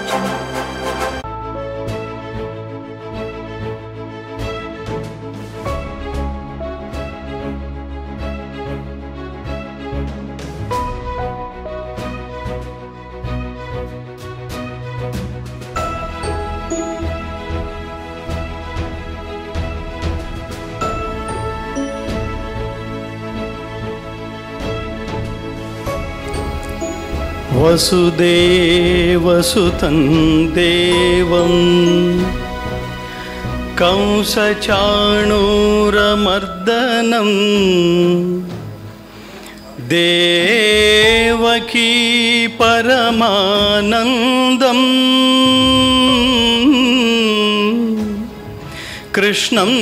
వసుదేవసుతం దేవం కంసచాణూరమర్దనం దేవకీ పరమానందం కృష్ణం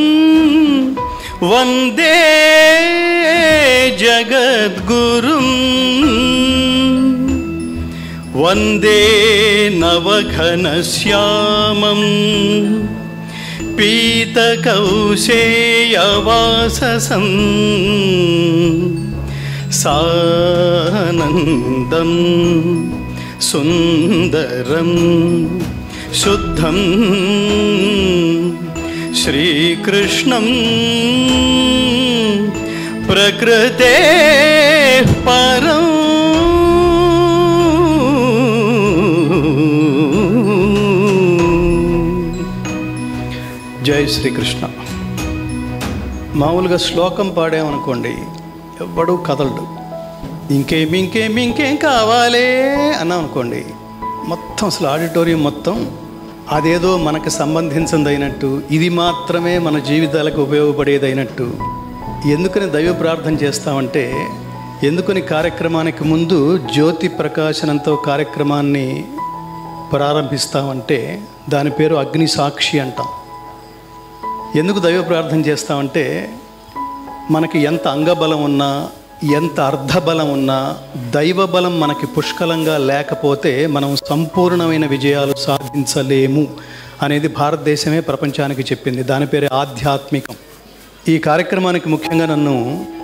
వందే జగద్గురుం వందే నవఘనశ్యామం పీతకౌశేయవాససం సానందం సుందరం శుద్ధం శ్రీకృష్ణం ప్రకృతే పరం జై శ్రీకృష్ణ మామూలుగా శ్లోకం పాడామనుకోండి ఎవ్వడూ కదలడు ఇంకేం ఇంకేం ఇంకేం కావాలే అన్నాం అనుకోండి మొత్తం అసలు ఆడిటోరియం మొత్తం అదేదో మనకు సంబంధించిందైనట్టు ఇది మాత్రమే మన జీవితాలకు ఉపయోగపడేదైనట్టు ఎందుకని దైవ ప్రార్థన చేస్తామంటే ఎందుకని కార్యక్రమానికి ముందు జ్యోతి ప్రకాశనంతో కార్యక్రమాన్ని ప్రారంభిస్తామంటే దాని పేరు అగ్ని సాక్షి అంటాం ఎందుకు దైవ ప్రార్థన చేస్తామంటే మనకి ఎంత అంగబలం ఉన్నా ఎంత అర్ధబలం ఉన్నా దైవ బలం మనకి పుష్కలంగా లేకపోతే మనం సంపూర్ణమైన విజయాలు సాధించలేము అనేది భారతదేశమే ప్రపంచానికి చెప్పింది దాని పేరే ఆధ్యాత్మికం ఈ కార్యక్రమానికి ముఖ్యంగా నన్ను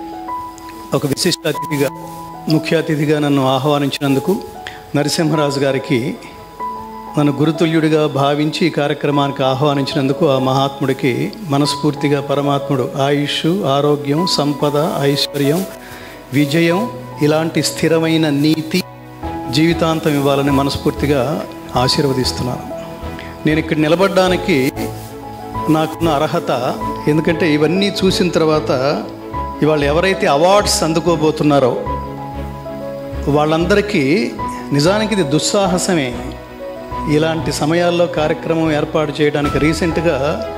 ఒక విశిష్ట అతిథిగా ముఖ్య అతిథిగా నన్ను ఆహ్వానించినందుకు నరసింహరాజు గారికి నన్ను గురుతుల్యుడిగా భావించి ఈ కార్యక్రమానికి ఆహ్వానించినందుకు ఆ మహాత్ముడికి మనస్ఫూర్తిగా పరమాత్ముడు ఆయుష్ ఆరోగ్యం సంపద ఐశ్వర్యం విజయం ఇలాంటి స్థిరమైన నీతి జీవితాంతం ఇవ్వాలని మనస్ఫూర్తిగా ఆశీర్వదిస్తున్నాను నేను ఇక్కడ నిలబడడానికి నాకున్న అర్హత ఎందుకంటే ఇవన్నీ చూసిన తర్వాత ఇవాళ ఎవరైతే అవార్డ్స్ అందుకోబోతున్నారో వాళ్ళందరికీ నిజానికి ఇది దుస్సాహసమే ఇలాంటి సమయాల్లో కార్యక్రమం ఏర్పాటు చేయడానికి రీసెంట్గా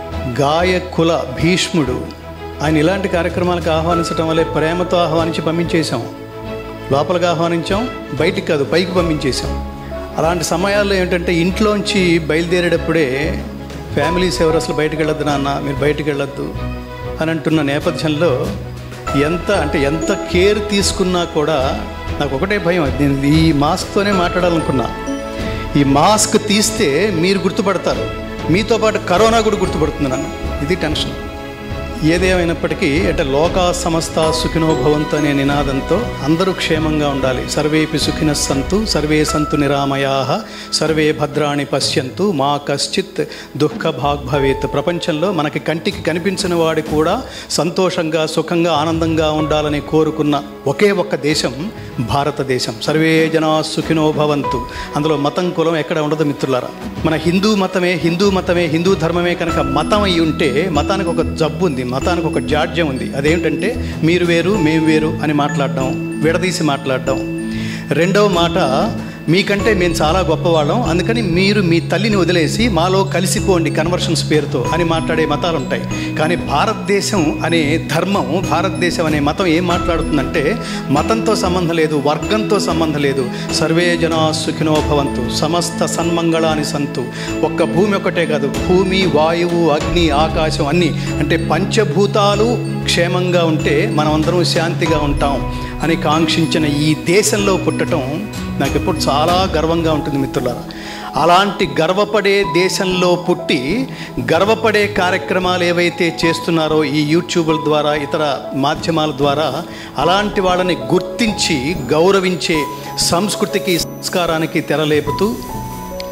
గాయకుల భీష్ముడు ఆయన ఇలాంటి కార్యక్రమాలకు ఆహ్వానించడం వల్లే ప్రేమతో ఆహ్వానించి పంపించేశాం లోపలికి ఆహ్వానించాం బయటికి కాదు పైకి పంపించేశాం అలాంటి సమయాల్లో ఏంటంటే ఇంట్లోంచి బయలుదేరేటప్పుడే ఫ్యామిలీస్ ఎవరు అసలు బయటకు వెళ్ళొద్దు నాన్న మీరు బయటకు వెళ్ళొద్దు అని అంటున్న నేపథ్యంలో ఎంత అంటే ఎంత కేర్ తీసుకున్నా కూడా నాకు ఒకటే భయం నేను ఈ మాస్క్తోనే మాట్లాడాలనుకున్నా ఈ మాస్క్ తీస్తే మీరు గుర్తుపడతారు మీతో పాటు కరోనా కూడా గుర్తుపడుతుంది నన్ను ఇది టెన్షన్ ఏదేమైనప్పటికీ అంటే లోకా సమస్త సుఖినో భవంతు అనే నినాదంతో అందరూ క్షేమంగా ఉండాలి సర్వేపి సుఖిన సంతు సర్వే సంతు నిరామయా సర్వే భద్రాణి పశ్యంతు మా కశ్చిత్ దుఃఖ భాగ్ భవేత్ ప్రపంచంలో మనకి కంటికి కనిపించిన వాడి కూడా సంతోషంగా సుఖంగా ఆనందంగా ఉండాలని కోరుకున్న ఒకే ఒక్క దేశం భారతదేశం సర్వే జనా సుఖినో భవంతు అందులో మతం కులం ఎక్కడ ఉండదు మిత్రులారా మన హిందూ మతమే హిందూ మతమే హిందూ ధర్మమే కనుక మతం అయి ఉంటే మతానికి ఒక జబ్బు ఉంది మతానికి ఒక జాడ్యం ఉంది అదేంటంటే మీరు వేరు మేము వేరు అని మాట్లాడడం విడదీసి మాట్లాడడం రెండవ మాట మీకంటే మేము చాలా గొప్పవాళ్ళం అందుకని మీరు మీ తల్లిని వదిలేసి మాలో కలిసిపోండి కన్వర్షన్స్ పేరుతో అని మాట్లాడే మతాలు ఉంటాయి కానీ భారతదేశం అనే ధర్మం భారతదేశం అనే మతం ఏం మాట్లాడుతుందంటే మతంతో సంబంధం లేదు వర్గంతో సంబంధం లేదు సర్వే జనా సుఖినో భవంతు సమస్త సన్మంగళాని సంతు ఒక్క భూమి ఒకటే కాదు భూమి వాయువు అగ్ని ఆకాశం అన్నీ అంటే పంచభూతాలు క్షేమంగా ఉంటే మనమందరం శాంతిగా ఉంటాం అని కాంక్షించిన ఈ దేశంలో పుట్టడం నాకు ఎప్పుడు చాలా గర్వంగా ఉంటుంది మిత్రులారా అలాంటి గర్వపడే దేశంలో పుట్టి గర్వపడే కార్యక్రమాలు ఏవైతే చేస్తున్నారో ఈ యూట్యూబ్ల ద్వారా ఇతర మాధ్యమాల ద్వారా అలాంటి వాళ్ళని గుర్తించి గౌరవించే సంస్కృతికి సంస్కారానికి తెరలేపుతూ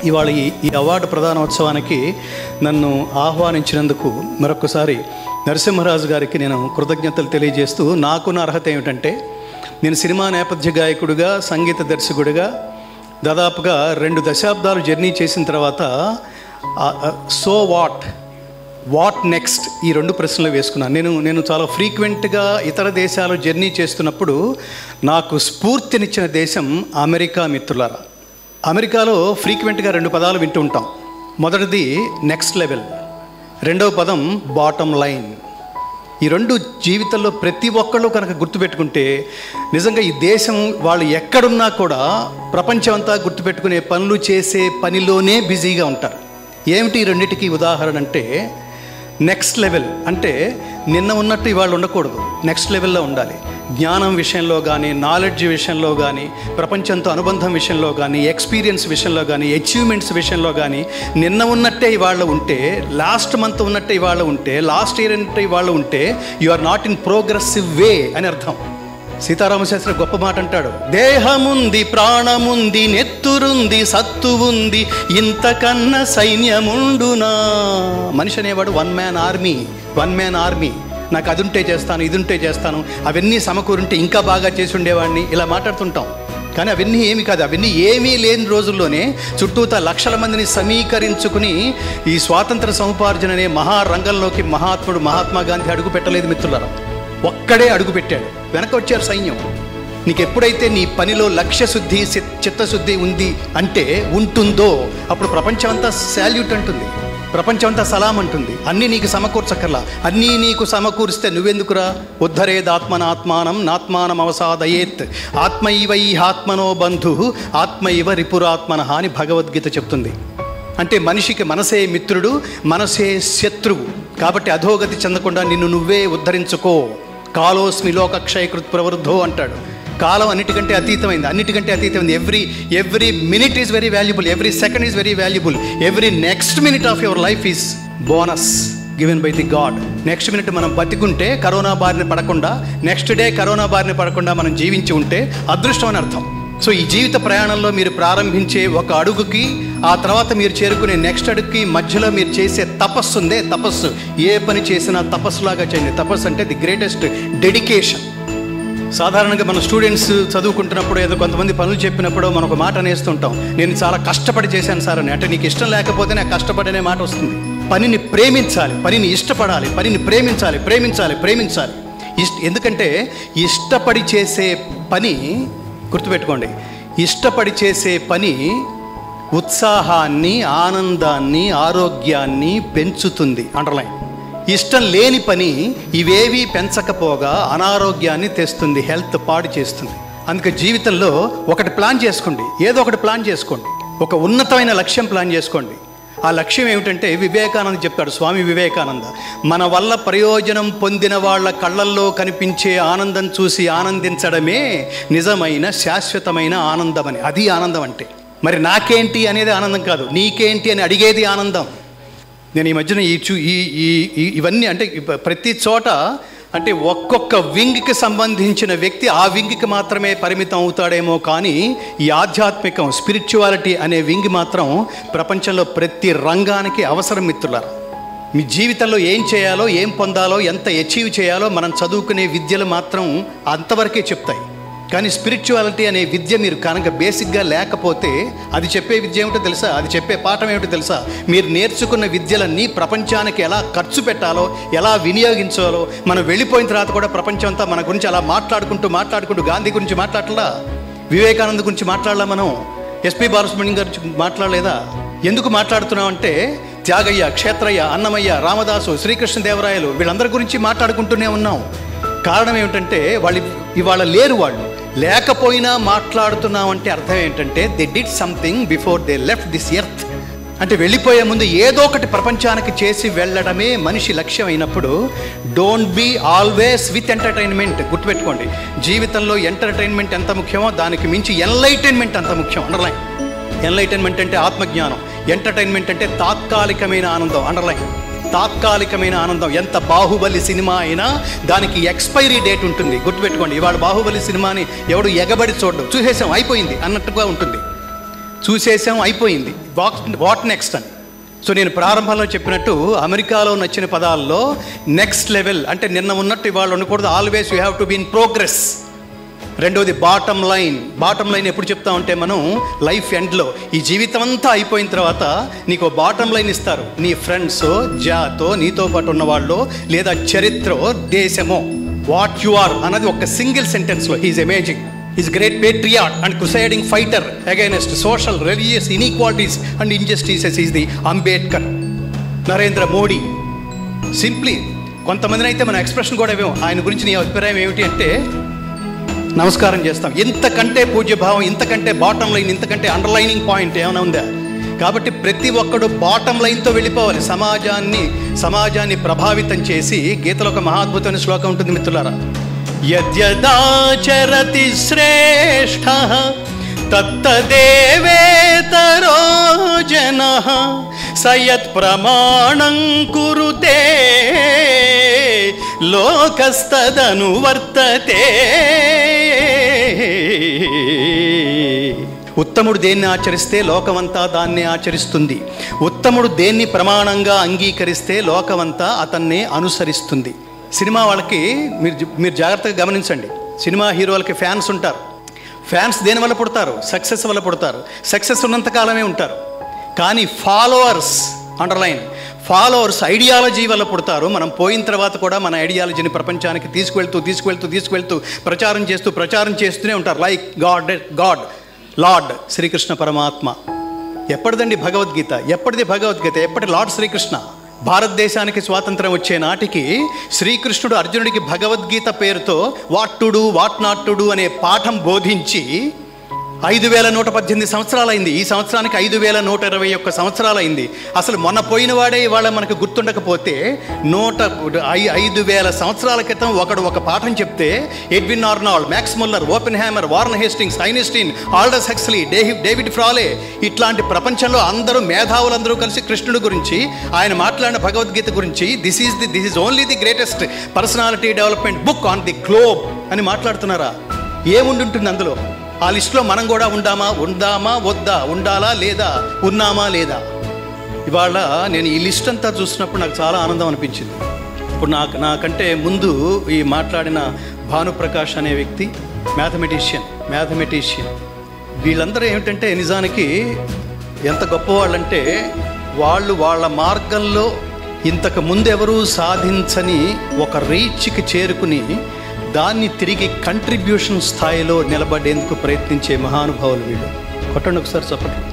ఇవాళ ఈ ఈ అవార్డు ప్రధానోత్సవానికి నన్ను ఆహ్వానించినందుకు మరొకసారి నరసింహరాజు గారికి నేను కృతజ్ఞతలు తెలియజేస్తూ నాకున్న అర్హత ఏమిటంటే నేను సినిమా నేపథ్య గాయకుడిగా సంగీత దర్శకుడిగా దాదాపుగా రెండు దశాబ్దాలు జర్నీ చేసిన తర్వాత సో వాట్ వాట్ నెక్స్ట్ ఈ రెండు ప్రశ్నలు వేసుకున్నాను నేను నేను చాలా ఫ్రీక్వెంట్గా ఇతర దేశాలు జర్నీ చేస్తున్నప్పుడు నాకు స్ఫూర్తినిచ్చిన దేశం అమెరికా మిత్రులారా అమెరికాలో ఫ్రీక్వెంట్గా రెండు పదాలు వింటూ ఉంటాం మొదటిది నెక్స్ట్ లెవెల్ రెండవ పదం బాటమ్ లైన్ ఈ రెండు జీవితంలో ప్రతి ఒక్కళ్ళు కనుక గుర్తుపెట్టుకుంటే నిజంగా ఈ దేశం వాళ్ళు ఎక్కడున్నా కూడా ప్రపంచం అంతా గుర్తుపెట్టుకునే పనులు చేసే పనిలోనే బిజీగా ఉంటారు ఏమిటి ఈ రెండింటికి ఉదాహరణ అంటే నెక్స్ట్ లెవెల్ అంటే నిన్న ఉన్నట్టు ఇవాళ ఉండకూడదు నెక్స్ట్ లెవెల్లో ఉండాలి జ్ఞానం విషయంలో కానీ నాలెడ్జ్ విషయంలో కానీ ప్రపంచంతో అనుబంధం విషయంలో కానీ ఎక్స్పీరియన్స్ విషయంలో కానీ అచీవ్మెంట్స్ విషయంలో కానీ నిన్న ఉన్నట్టే ఇవాళ ఉంటే లాస్ట్ మంత్ ఉన్నట్టే ఇవాళ ఉంటే లాస్ట్ ఇయర్ అంటే ఇవాళ ఉంటే you are not in progressive way అని అర్థం సీతారామశాస్త్రి గొప్ప మాట అంటాడు దేహముంది ప్రాణముంది నెత్తురుంది సత్తు ఉంది ఇంతకన్నా సైన్యముండునా మనిషి అనేవాడు one man army one man army నాకు అది ఉంటే చేస్తాను ఇది ఉంటే చేస్తాను అవన్నీ సమకూరుంటే ఇంకా బాగా చేసి ఉండేవాడిని ఇలా మాట్లాడుతుంటాం కానీ అవన్నీ ఏమి కాదు అవన్నీ ఏమీ లేని రోజుల్లోనే చుట్టూత లక్షల మందిని సమీకరించుకుని ఈ స్వాతంత్ర సముపార్జన అనే మహారంగంలోకి మహాత్ముడు మహాత్మా గాంధీ అడుగు పెట్టలేదు మిత్రులారా ఒక్కడే అడుగు పెట్టాడు వెనక వచ్చారు సైన్యం నీకు ఎప్పుడైతే నీ పనిలో లక్ష్య శుద్ధి చి- చిత్తశుద్ధి ఉంది అంటే ఉంటుందో అప్పుడు ప్రపంచం అంతా శాల్యూట్ అంటుంది ప్రపంచం అంతా సలాం అంటుంది అన్నీ నీకు సమకూర్చక్కర్లా అన్నీ నీకు సమకూరిస్తే నువ్వెందుకురా ఉద్ధరేదాత్మనాత్మానం నాత్మానం అవసాదయేత్ ఆత్మైవ ఈ ఆత్మనో బంధు ఆత్మైవ రిపురాత్మన అని భగవద్గీత చెప్తుంది అంటే మనిషికి మనసే మిత్రుడు మనసే శత్రువు కాబట్టి అధోగతి చెందకుండా నిన్ను నువ్వే ఉద్ధరించుకో కాలోస్మి లోకక్షయకృత్ ప్రవృద్ధో అంటాడు కాలం అన్నిటికంటే అతీతమైంది అన్నిటికంటే అతీతమైంది every every minute is very valuable every second is very valuable every next minute of your life is bonus given by the god next minute మనం బతికుంటే కరోనా బారిన పడకుండా నెక్స్ట్ డే కరోనా బారిన పడకుండా మనం జీవించి ఉంటే అదృష్టం అని అర్థం సో ఈ జీవిత ప్రయాణంలో మీరు ప్రారంభించే ఒక అడుగుకి ఆ తర్వాత మీరు చేరుకునే నెక్స్ట్ అడుగుకి మధ్యలో మీరు చేసే తపస్సు ఉందే తపస్సు ఏ పని చేసినా తపస్సులాగా చేయండి తపస్సు అంటే ది గ్రేటెస్ట్ డెడికేషన్ సాధారణంగా మన స్టూడెంట్స్ చదువుకుంటున్నప్పుడు ఏదో కొంతమంది పనులు చెప్పినప్పుడు మనం ఒక మాట అనేస్తుంటాం నేను చాలా కష్టపడి చేశాను సార్ అని అంటే నీకు ఇష్టం లేకపోతే నాకు కష్టపడనే మాట వస్తుంది పనిని ప్రేమించాలి పనిని ఇష్టపడాలి పనిని ప్రేమించాలి ప్రేమించాలి ప్రేమించాలి ఇష్ట ఎందుకంటే ఇష్టపడి చేసే పని గుర్తుపెట్టుకోండి ఇష్టపడి చేసే పని ఉత్సాహాన్ని ఆనందాన్ని ఆరోగ్యాన్ని పెంచుతుంది అండర్లైన్ ఇష్టం లేని పని ఇవేవీ పెంచకపోగా అనారోగ్యాన్ని తెస్తుంది హెల్త్ పాడు చేస్తుంది అందుకే జీవితంలో ఒకటి ప్లాన్ చేసుకోండి ఏదో ఒకటి ప్లాన్ చేసుకోండి ఒక ఉన్నతమైన లక్ష్యం ప్లాన్ చేసుకోండి ఆ లక్ష్యం ఏమిటంటే వివేకానంద చెప్తాడు స్వామి వివేకానంద మన వల్ల ప్రయోజనం పొందిన వాళ్ళ కళ్ళల్లో కనిపించే ఆనందం చూసి ఆనందించడమే నిజమైన శాశ్వతమైన ఆనందం అని అది ఆనందం అంటే మరి నాకేంటి అనేది ఆనందం కాదు నీకేంటి అని అడిగేది ఆనందం నేను ఈ మధ్యన ఈ చూ ఈ ఈ- ఈ- ఇవన్నీ అంటే ఇప్ప- ప్రతి చోట అంటే ఒక్కొక్క వింగ్కి సంబంధించిన వ్యక్తి ఆ వింగ్కి మాత్రమే పరిమితం అవుతాడేమో కానీ ఈ ఆధ్యాత్మికం స్పిరిచువాలిటీ అనే వింగ్ మాత్రం ప్రపంచంలో ప్రతి రంగానికి అవసరం మిత్రులారా మీ జీవితంలో ఏం చేయాలో ఏం పొందాలో ఎంత అచీవ్ చేయాలో మనం చదువుకునే విద్యలు మాత్రం అంతవరకే చెప్తాయి కానీ స్పిరిచువాలిటీ అనే విద్య మీరు కనుక బేసిక్గా లేకపోతే అది చెప్పే విద్య ఏమిటో తెలుసా అది చెప్పే పాఠం ఏమిటో తెలుసా మీరు నేర్చుకున్న విద్యలన్నీ ప్రపంచానికి ఎలా ఖర్చు పెట్టాలో ఎలా వినియోగించాలో మనం వెళ్ళిపోయిన తర్వాత కూడా ప్రపంచం అంతా మన గురించి అలా మాట్లాడుకుంటూ మాట్లాడుకుంటూ గాంధీ గురించి మాట్లాడలా వివేకానంద గురించి మాట్లాడలా మనం ఎస్పి బాలసుబ్రహ్మణ్యం గురించి మాట్లాడలేదా ఎందుకు మాట్లాడుతున్నాం అంటే త్యాగయ్య క్షేత్రయ్య అన్నమయ్య రామదాసు శ్రీకృష్ణదేవరాయలు వీళ్ళందరి గురించి మాట్లాడుకుంటూనే ఉన్నాం కారణం ఏమిటంటే వాళ్ళు ఇవాళ లేరు వాళ్ళు లేకపోయినా మాట్లాడుతున్నాం అంటే అర్థం ఏంటంటే they did something before they left this earth అంటే వెళ్ళిపోయే ముందు ఏదో ఒకటి ప్రపంచానికి చేసి వెళ్ళడమే మనిషి లక్ష్యం అయినప్పుడు don't be always with entertainment గుర్తుపెట్టుకోండి జీవితంలో ఎంటర్టైన్మెంట్ ఎంత ముఖ్యమో దానికి మించి ఎన్లైటైన్మెంట్ అంత ముఖ్యం అండర్లైన్ ఎన్లైటైన్మెంట్ అంటే ఆత్మజ్ఞానం ఎంటర్టైన్మెంట్ అంటే తాత్కాలికమైన ఆనందం అండర్లైన్ తాత్కాలికమైన ఆనందం ఎంత బాహుబలి సినిమా అయినా దానికి ఎక్స్పైరీ డేట్ ఉంటుంది గుర్తుపెట్టుకోండి ఇవాళ బాహుబలి సినిమాని ఎవడు ఎగబడి చూడడం చూసేసాం అయిపోయింది అన్నట్టుగా ఉంటుంది చూసేసాం అయిపోయింది వాట్ వాట్ నెక్స్ట్ అని సో నేను ప్రారంభంలో చెప్పినట్టు అమెరికాలో నచ్చిన పదాల్లో నెక్స్ట్ లెవెల్ అంటే నిన్న ఉన్నట్టు ఇవాళ ఉండకూడదు always you have to be in progress రెండవది బాటమ్ లైన్ బాటమ్ లైన్ ఎప్పుడు చెప్తా ఉంటే మనం లైఫ్ ఎండ్లో ఈ జీవితం అంతా అయిపోయిన తర్వాత నీకు బాటమ్ లైన్ ఇస్తారు నీ ఫ్రెండ్స్ జాతో నీతో పాటు ఉన్నవాళ్ళు లేదా చరిత్ర దేశమో వాట్ యు ఆర్ అన్నది ఒక సింగిల్ సెంటెన్స్లో he's amazing is great patriot and crusading fighter against social religious inequalities and injustices is the Ambedkar Narendra Modi simply కొంతమందిని అయితే మన ఎక్స్ప్రెషన్ కూడా ఇవ్వము ఆయన గురించి నీ అభిప్రాయం ఏమిటి అంటే నమస్కారం చేస్తాం ఇంతకంటే పూజ్యభావం ఇంతకంటే బాటం లైన్ ఇంతకంటే అండర్లైనింగ్ పాయింట్ ఏమైనా ఉందా కాబట్టి ప్రతి ఒక్కడు బాటం లైన్తో వెళ్ళిపోవాలి సమాజాన్ని సమాజాన్ని ప్రభావితం చేసి గీతలో ఒక మహాద్భుతమైన శ్లోకం ఉంటుంది మిత్రులారా యద్యదాచరతి శ్రేష్ఠ తత్తదేవేతరో జన సయత్ ప్రమాణం కురుతే లోకస్తదను వర్తతే ఉత్తముడు దేన్ని ఆచరిస్తే లోకమంతా దాన్ని ఆచరిస్తుంది ఉత్తముడు దేన్ని ప్రమాణంగా అంగీకరిస్తే లోకమంతా అతన్ని అనుసరిస్తుంది సినిమా వాళ్ళకి మీరు మీరు జాగ్రత్తగా గమనించండి సినిమా హీరోలకి ఫ్యాన్స్ ఉంటారు ఫ్యాన్స్ దేని వల్ల పుడతారు సక్సెస్ వల్ల పుడతారు సక్సెస్ ఉన్నంత కాలమే ఉంటారు కానీ ఫాలోవర్స్ అండర్లైన్ ఫాలోవర్స్ ఐడియాలజీ వల్ల పుడతారు మనం పోయిన తర్వాత కూడా మన ఐడియాలజీని ప్రపంచానికి తీసుకువెళ్తూ తీసుకువెళ్తూ తీసుకువెళ్తూ ప్రచారం చేస్తూ ప్రచారం చేస్తూనే ఉంటారు like god god lord Sri Krishna పరమాత్మ ఎప్పటిదండి భగవద్గీత ఎప్పటిది భగవద్గీత ఎప్పటి లార్డ్ శ్రీకృష్ణ భారతదేశానికి స్వాతంత్రం వచ్చే నాటికి శ్రీకృష్ణుడు అర్జునుడికి భగవద్గీత పేరుతో what to do what not to do అనే పాఠం బోధించి ఐదు వేల నూట పద్దెనిమిది సంవత్సరాలైంది ఈ సంవత్సరానికి ఐదు వేల నూట ఇరవై ఒక్క సంవత్సరాలైంది అసలు మొన్న పోయిన వాడే ఇవాళ మనకు గుర్తుండకపోతే నూట ఐ ఐదు వేల సంవత్సరాల క్రితం ఒకడు ఒక పాఠం చెప్తే Edwin Arnold Max Muller Oppenheimer Warren Hastings Einstein Aldous Huxley David David Frawley ఇట్లాంటి ప్రపంచంలో అందరూ మేధావులందరూ కలిసి కృష్ణుడి గురించి ఆయన మాట్లాడిన భగవద్గీత గురించి this is the this is only the greatest personality development book on the globe అని మాట్లాడుతున్నారా ఏముండుంటుంది అందులో ఆ లిస్టులో మనం కూడా ఉండామా ఉందామా వద్దా ఉండాలా లేదా ఉన్నామా లేదా ఇవాళ నేను ఈ లిస్ట్ అంతా చూసినప్పుడు నాకు చాలా ఆనందం అనిపించింది ఇప్పుడు నాకు నాకంటే ముందు ఈ మాట్లాడిన భానుప్రకాష్ అనే వ్యక్తి మ్యాథమెటిషియన్ మ్యాథమెటిషియన్ వీళ్ళందరూ ఏమిటంటే నిజానికి ఎంత గొప్పవాళ్ళంటే వాళ్ళు వాళ్ళ మార్గంలో ఇంతకు ముందెవరూ సాధించని ఒక రీచ్కి చేరుకుని దాన్ని తిరిగి కంట్రిబ్యూషన్ స్థాయిలో నిలబడేందుకు ప్రయత్నించే మహానుభావులు వీళ్ళు కొట్టండి ఒకసారి చెప్పండి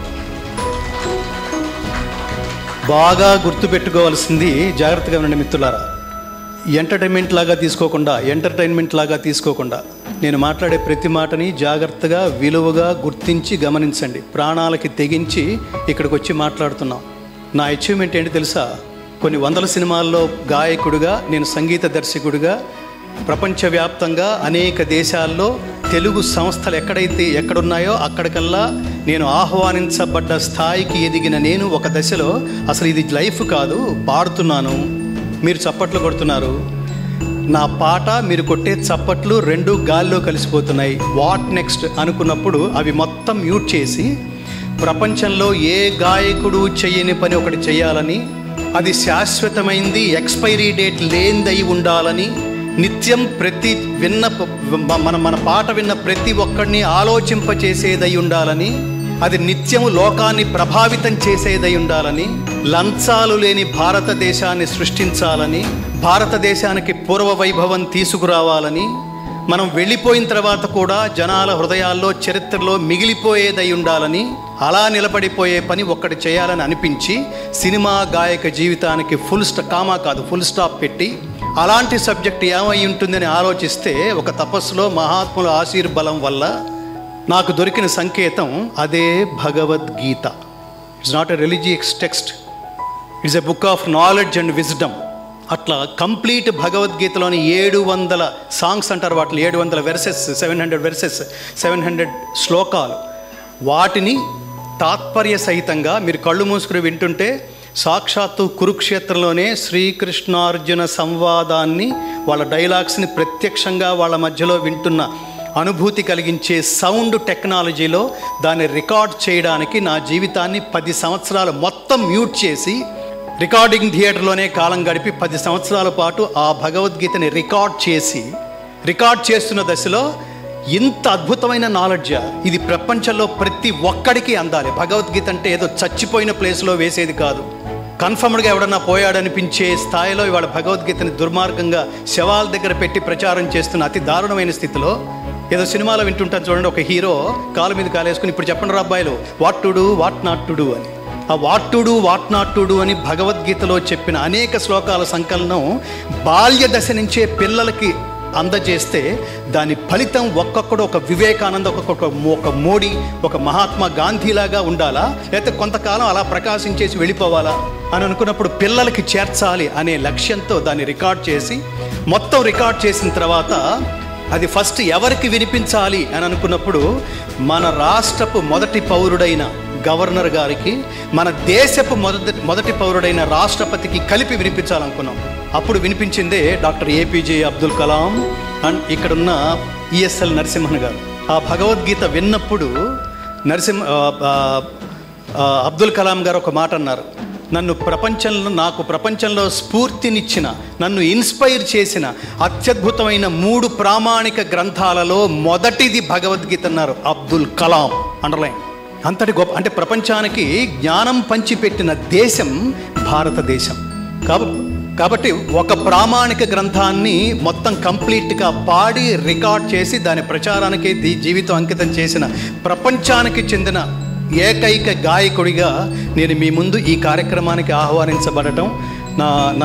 బాగా గుర్తుపెట్టుకోవాల్సింది జాగ్రత్తగా ఉండండి మిత్రులారా ఎంటర్టైన్మెంట్ లాగా తీసుకోకుండా ఎంటర్టైన్మెంట్ లాగా తీసుకోకుండా నేను మాట్లాడే ప్రతి మాటని జాగ్రత్తగా విలువగా గుర్తించి గమనించండి ప్రాణాలకి తెగించి ఇక్కడికి వచ్చి మాట్లాడుతున్నాం నా అచీవ్మెంట్ ఏంటి తెలుసా కొన్ని వందల సినిమాల్లో గాయకుడిగా నేను సంగీత దర్శకుడిగా ప్రపంచవ్యాప్తంగా అనేక దేశాల్లో తెలుగు సంస్థలు ఎక్కడైతే ఎక్కడున్నాయో అక్కడికల్లా నేను ఆహ్వానించబడ్డ స్థాయికి ఎదిగిన నేను ఒక దశలో అసలు ఇది లైఫ్ కాదు పాడుతున్నాను మీరు చప్పట్లు కొడుతున్నారు నా పాట మీరు కొట్టే చప్పట్లు రెండు గాల్లో కలిసిపోతున్నాయి వాట్ నెక్స్ట్ అనుకున్నప్పుడు అవి మొత్తం మ్యూట్ చేసి ప్రపంచంలో ఏ గాయకుడు చెయ్యని పని ఒకటి చేయాలని అది శాశ్వతమైంది ఎక్స్పైరీ డేట్ లేనిదై ఉండాలని నిత్యం ప్రతి విన్న మన మన పాట విన్న ప్రతి ఒక్కడిని ఆలోచింపచేసేదై ఉండాలని అది నిత్యము లోకాన్ని ప్రభావితం చేసేదై ఉండాలని లంచాలు లేని భారతదేశాన్ని సృష్టించాలని భారతదేశానికి పూర్వ వైభవం తీసుకురావాలని మనం వెళ్ళిపోయిన తర్వాత కూడా జనాల హృదయాల్లో చరిత్రలో మిగిలిపోయేదై ఉండాలని అలా నిలబడిపోయే పని ఒక్కటి చేయాలని అనిపించి సినిమా గాయక జీవితానికి ఫుల్ స్టా కామా కాదు ఫుల్ స్టాప్ పెట్టి అలాంటి సబ్జెక్ట్ ఏమై ఉంటుందని ఆలోచిస్తే ఒక తపస్సులో మహాత్ముల ఆశీర్బలం వల్ల నాకు దొరికిన సంకేతం అదే Bhagavad Gita it's not a religious text it's a book of knowledge and wisdom అట్లా కంప్లీట్ భగవద్గీతలోని ఏడు వందల సాంగ్స్ అంటారు వాటిని ఏడు వందల verses seven hundred verses seven hundred శ్లోకాలు వాటిని తాత్పర్య సహితంగా మీరు కళ్ళు మూసుకుని వింటుంటే సాక్షాత్తు కురుక్షేత్రంలోనే శ్రీకృష్ణార్జున సంవాదాన్ని వాళ్ళ డైలాగ్స్ని ప్రత్యక్షంగా వాళ్ళ మధ్యలో వింటున్న అనుభూతి కలిగించే సౌండ్ టెక్నాలజీలో దాన్ని రికార్డ్ చేయడానికి నా జీవితాన్ని పది సంవత్సరాలు మొత్తం మ్యూట్ చేసి రికార్డింగ్ థియేటర్లోనే కాలం గడిపి పది సంవత్సరాల పాటు ఆ భగవద్గీతని రికార్డ్ చేసి రికార్డ్ చేస్తున్న దశలో ఇంత అద్భుతమైన నాలెడ్జ్ ఇది ప్రపంచంలో ప్రతి ఒక్కడికి అందాలి భగవద్గీత అంటే ఏదో చచ్చిపోయిన ప్లేస్లో వేసేది కాదు కన్ఫర్మ్డ్గా ఎవడన్నా పోయాడనిపించే స్థాయిలో ఇవాళ భగవద్గీతని దుర్మార్గంగా శవాల దగ్గర పెట్టి ప్రచారం చేస్తున్న అతి దారుణమైన స్థితిలో ఏదో సినిమాలో వింటుంటాను చూడండి ఒక హీరో కాలు మీద కాలేసుకుని ఇప్పుడు చెప్పండి రా అబ్బాయిలు what to do what not to do అని ఆ what to do what not to do అని భగవద్గీతలో చెప్పిన అనేక శ్లోకాల సంకలనం బాల్య దశ నుంచే పిల్లలకి అందజేస్తే దాని ఫలితం ఒక్కొక్కడు ఒక వివేకానంద ఒక్కొక్క ఒక మోడీ ఒక మహాత్మా గాంధీలాగా ఉండాలా లేకపోతే కొంతకాలం అలా ప్రకాశించేసి వెళ్ళిపోవాలా అని అనుకున్నప్పుడు పిల్లలకి చేర్చాలి అనే లక్ష్యంతో దాన్ని రికార్డ్ చేసి మొత్తం రికార్డ్ చేసిన తర్వాత అది ఫస్ట్ ఎవరికి వినిపించాలి అని అనుకున్నప్పుడు మన రాష్ట్రపు మొదటి పౌరుడైన గవర్నర్ గారికి మన దేశపు మొదటి మొదటి పౌరుడైన రాష్ట్రపతికి కలిపి వినిపించాలనుకున్నాం అప్పుడు వినిపించిందే doctor APJ Abdul Kalam and ఇక్కడున్న ఈఎస్ఎల్ నరసింహన్ గారు ఆ భగవద్గీత విన్నప్పుడు నరసింహ ఆ, ఆ, ఆ, అబ్దుల్ కలాం గారు ఒక మాట అన్నారు నన్ను ప్రపంచంలో నాకు ప్రపంచంలో స్ఫూర్తినిచ్చిన నన్ను ఇన్స్పైర్ చేసిన అత్యద్భుతమైన మూడు ప్రామాణిక గ్రంథాలలో మొదటిది భగవద్గీత అన్నారు అబ్దుల్ కలాం అండర్లైన్ అంతటి గొప్ప అంటే ప్రపంచానికి జ్ఞానం పంచిపెట్టిన దేశం భారతదేశం కాబ కాబట్టి ఒక ప్రామాణిక గ్రంథాన్ని మొత్తం కంప్లీట్గా పాడి రికార్డ్ చేసి దాని ప్రచారానికి దీ- జీవితం అంకితం చేసిన ప్రపంచానికి చెందిన ఏకైక గాయకుడిగా నేను మీ ముందు ఈ కార్యక్రమానికి ఆహ్వానించబడటం నా నా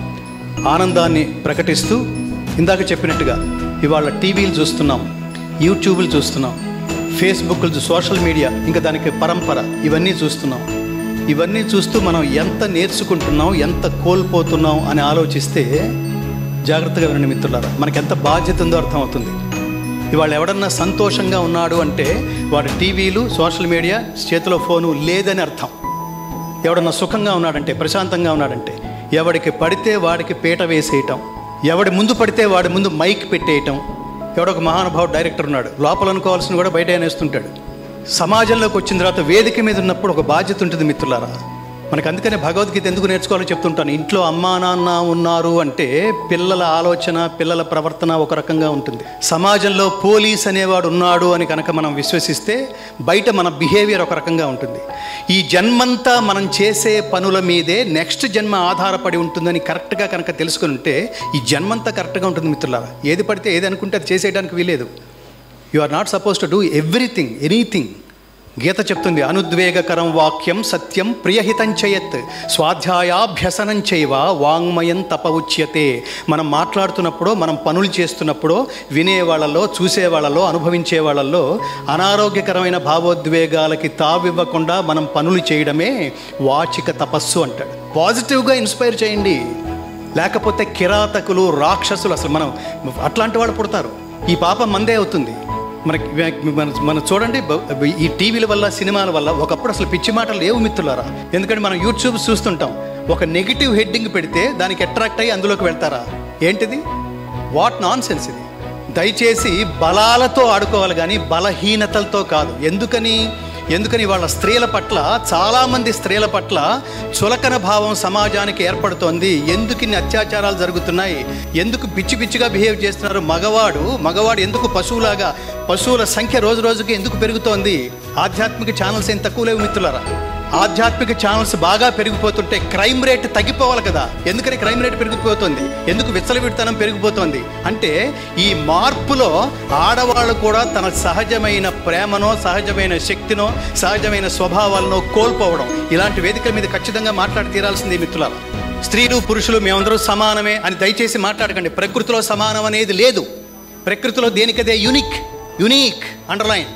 ఆనందాన్ని ప్రకటిస్తూ ఇందాక చెప్పినట్టుగా ఇవాళ టీవీలు చూస్తున్నాం యూట్యూబ్లు చూస్తున్నాం ఫేస్బుక్లు సోషల్ మీడియా ఇంకా దానికి పరంపర ఇవన్నీ చూస్తున్నాం ఇవన్నీ చూస్తూ మనం ఎంత నేర్చుకుంటున్నాం ఎంత కోల్పోతున్నాం అని ఆలోచిస్తే జాగ్రత్తగా వినండి మిత్రులారా మనకి ఎంత బాధ్యత ఉందో అర్థమవుతుంది ఇవాళ ఎవడన్నా సంతోషంగా ఉన్నాడు అంటే వాడు టీవీలు సోషల్ మీడియా చేతిలో ఫోను లేదని అర్థం ఎవడన్నా సుఖంగా ఉన్నాడంటే ప్రశాంతంగా ఉన్నాడంటే ఎవడికి పడితే వాడికి పీట వేసేయటం ఎవడి ముందు పడితే వాడి ముందు మైక్ పెట్టేయటం ఎవడొక మహానుభావుడు డైరెక్టర్ ఉన్నాడు లోపల అనుకోవాల్సిన కూడా బయట అనేస్తుంటాడు సమాజంలోకి వచ్చిన తర్వాత వేదిక మీద ఉన్నప్పుడు ఒక బాధ్యత ఉంటుంది మిత్రులారా మనకు అందుకనే భగవద్గీత ఎందుకు నేర్చుకోవాలో చెప్తుంటాను ఇంట్లో అమ్మా నాన్న ఉన్నారు అంటే పిల్లల ఆలోచన పిల్లల ప్రవర్తన ఒక రకంగా ఉంటుంది సమాజంలో పోలీస్ అనేవాడు ఉన్నాడు అని కనుక మనం విశ్వసిస్తే బయట మన బిహేవియర్ ఒక రకంగా ఉంటుంది ఈ జన్మంతా మనం చేసే పనుల మీదే నెక్స్ట్ జన్మ ఆధారపడి ఉంటుందని కరెక్ట్గా కనుక తెలుసుకుని ఉంటే ఈ జన్మంతా కరెక్ట్గా ఉంటుంది మిత్రులారా ఏది పడితే ఏది అనుకుంటే అది చేసేయడానికి వీలేదు you are not suppose to do everything anything Gita చెప్తుంది అనుద్వేగకరం వాక్యం సత్యం ప్రియహితం చేయత్ స్వాధ్యాయాభ్యసనం చేయవ వాంగ్మయం తప ఉచ్యతే మనం మాట్లాడుతున్నప్పుడు మనం పనులు చేస్తున్నప్పుడు వినే వాళ్ళలో చూసే వాళ్ళలో అనుభవించే వాళ్ళలో అనారోగ్యకరమైన భావోద్వేగాలకి తావివ్వకుండా మనం పనులు చేయడమే వాచిక తపస్సు అంటాడు పాజిటివ్గా ఇన్స్పైర్ చేయండి లేకపోతే కిరాతకులు రాక్షసులు అసలు మనం అట్లాంటి వాళ్ళు పుడతారు ఈ పాపం మందే అవుతుంది మనకి మన మనం చూడండి బ- ఈ టీవీల వల్ల సినిమాల వల్ల ఒకప్పుడు అసలు పిచ్చి మాటలు లేవు మిత్రులారా ఎందుకంటే మనం యూట్యూబ్ చూస్తుంటాం ఒక నెగిటివ్ హెడ్డింగ్ పెడితే దానికి అట్రాక్ట్ అయ్యి అందులోకి వెళ్తారా ఏంటిది వాట్ నాన్ సెన్స్ ఇది దయచేసి బలాలతో ఆడుకోవాలి కానీ బలహీనతలతో కాదు ఎందుకని ఎందుకని వాళ్ళ స్త్రీల పట్ల చాలామంది స్త్రీల పట్ల చులకన భావం సమాజానికి ఏర్పడుతోంది ఎందుకు ఇన్ని అత్యాచారాలు జరుగుతున్నాయి ఎందుకు పిచ్చి పిచ్చిగా బిహేవ్ చేస్తున్నారు మగవాడు మగవాడు ఎందుకు పశువులాగా పశువుల సంఖ్య రోజు రోజుకి ఎందుకు పెరుగుతోంది ఆధ్యాత్మిక ఛానల్స్ ఏం తక్కువ లేవు మిత్రులారా ఆధ్యాత్మిక ఛానల్స్ బాగా పెరిగిపోతుంటే క్రైమ్ రేట్ తగ్గిపోవాలి కదా ఎందుకని క్రైమ్ రేట్ పెరిగిపోతుంది ఎందుకు విచ్చలవిడితనం పెరిగిపోతుంది అంటే ఈ మార్పులో ఆడవాళ్ళు కూడా తన సహజమైన ప్రేమనో సహజమైన శక్తినో సహజమైన స్వభావాలను కోల్పోవడం ఇలాంటి వేదికల మీద ఖచ్చితంగా మాట్లాడి తీరాల్సింది మిత్రులారా స్త్రీలు పురుషులు మేమందరూ సమానమే అని దయచేసి మాట్లాడకండి ప్రకృతిలో సమానం అనేది లేదు ప్రకృతిలో దేనికదే యునిక్ యునీక్ అండర్లైన్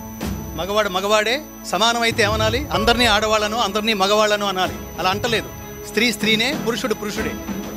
మగవాడు మగవాడే సమానమైతే ఏమనాలి అందరినీ ఆడవాళ్ళను అందరినీ మగవాళ్ళను అనాలి అలా అంటలేదు స్త్రీ స్త్రీనే పురుషుడు పురుషుడే